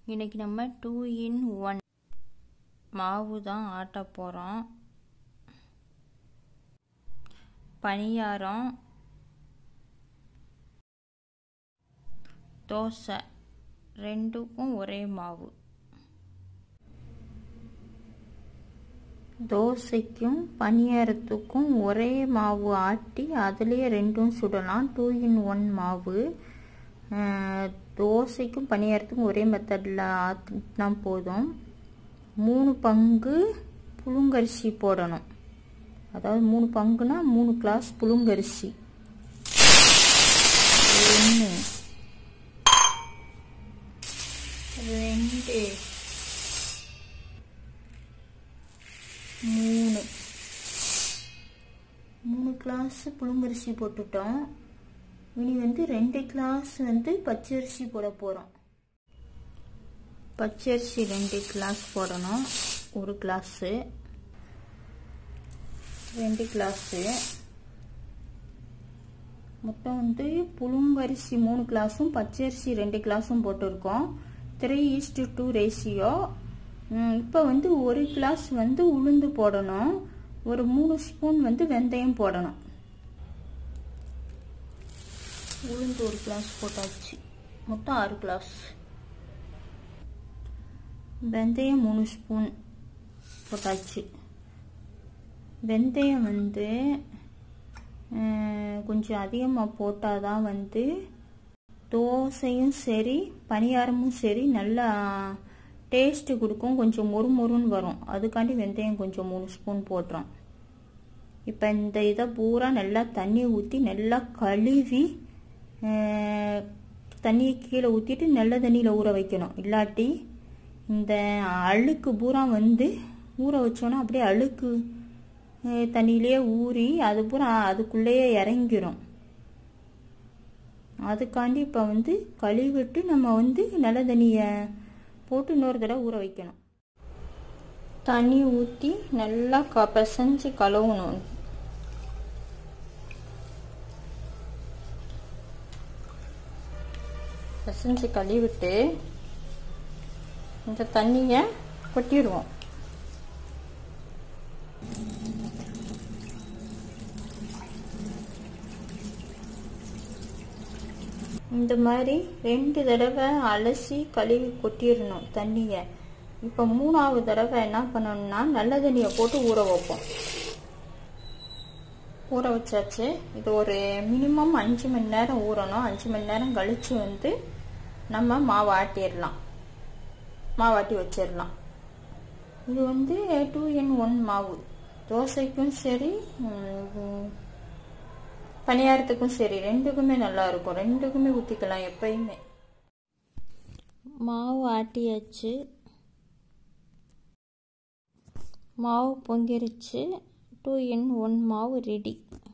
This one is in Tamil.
இன்றைக்கி நம்ம டூ இன் ஒன் மாவு தான் ஆட்ட போகிறோம் பணியாரம் தோசை ரெண்டுக்கும் ஒரே மாவு தோசைக்கும் பணியாரத்துக்கும் ஒரே மாவு ஆட்டி அதுலேயே ரெண்டும் சுடலாம் டூ இன் ஒன் மாவு தோசைக்கும் பணியாரத்துக்கும் ஒரே மெத்தடில் ஆட்டினா போதும் மூணு பங்கு புழுங்கரிசி போடணும் அதாவது மூணு பங்குனா மூணு கிளாஸ் புழுங்கரிசி ஒன்று ரெண்டு மூணு மூணு கிளாஸ் புழுங்கரிசி போட்டுட்டோம் இனி வந்து ரெண்டு கிளாஸ் வந்து பச்சரிசி போட போகிறோம் பச்சரிசி ரெண்டு கிளாஸ் போடணும் ஒரு கிளாஸு ரெண்டு கிளாஸு மொத்தம் வந்து புழுங்கரிசி மூணு கிளாஸும் பச்சரிசி ரெண்டு கிளாஸும் போட்டிருக்கோம் த்ரீ ஈஸ்டு டூ ரேஷியோ இப்போ வந்து ஒரு கிளாஸ் வந்து உளுந்து போடணும் ஒரு மூணு ஸ்பூன் வந்து வெந்தயம் போடணும் உளுந்து ஒரு கிளாஸ் போட்டாச்சு மொத்தம் ஆறு கிளாஸ் வெந்தயம் மூணு ஸ்பூன் போட்டாச்சு வெந்தயம் வந்து கொஞ்சம் அதிகமாக போட்டால் தான் வந்து தோசையும் சரி பணியாரமும் சரி நல்லா டேஸ்ட்டு கொடுக்கும் கொஞ்சம் மொறு மொறுன்னு வரும் அதுக்காண்டி வெந்தயம் கொஞ்சம் மூணு ஸ்பூன் போடுறோம் இப்போ இந்த இதை பூரா நல்லா தண்ணி ஊற்றி நல்லா கழுவி தண்ணியை கீழே ஊற்றிட்டு நல்ல தண்ணியில் ஊற வைக்கணும் இல்லாட்டி இந்த அழுக்கு பூரா வந்து ஊற வச்சோன்னா அப்படியே அழுக்கு தண்ணியிலே ஊறி அது பூரா அதுக்குள்ளேயே இறங்கிரும் அதுக்காண்டி இப்போ வந்து கழுவிட்டு நம்ம வந்து நல்ல தண்ணியை போட்டு இன்னொரு தடவை ஊற வைக்கணும் தண்ணி ஊற்றி நல்லா க பிசைஞ்சு கழுவணும் பிசைஞ்சு கழுவிட்டு இந்த தண்ணியை கொட்டிடுவோம் இந்த மாதிரி ரெண்டு தடவை அலசி கழுவி கொட்டிடணும் தண்ணியை இப்போ மூணாவது தடவை என்ன பண்ணணும்னா நல்ல தண்ணியை போட்டு ஊற வைப்போம் ஊற வச்சாச்சு இது ஒரு மினிமம் அஞ்சு மணி நேரம் ஊறணும் அஞ்சு மணி நேரம் கழித்து வந்து நம்ம மாவு ஆட்டிடலாம் மாவாட்டி வச்சிடலாம் இது வந்து டூ இன் ஒன் மாவு தோசைக்கும் சரி பணியாரத்துக்கும் சரி ரெண்டுக்குமே நல்லா இருக்கும் ரெண்டுக்குமே ஊற்றிக்கலாம் எப்பயுமே மாவு ஆட்டியாச்சு மாவு பொங்கிருச்சு டூ இன் ஒன் மாவு ரெடி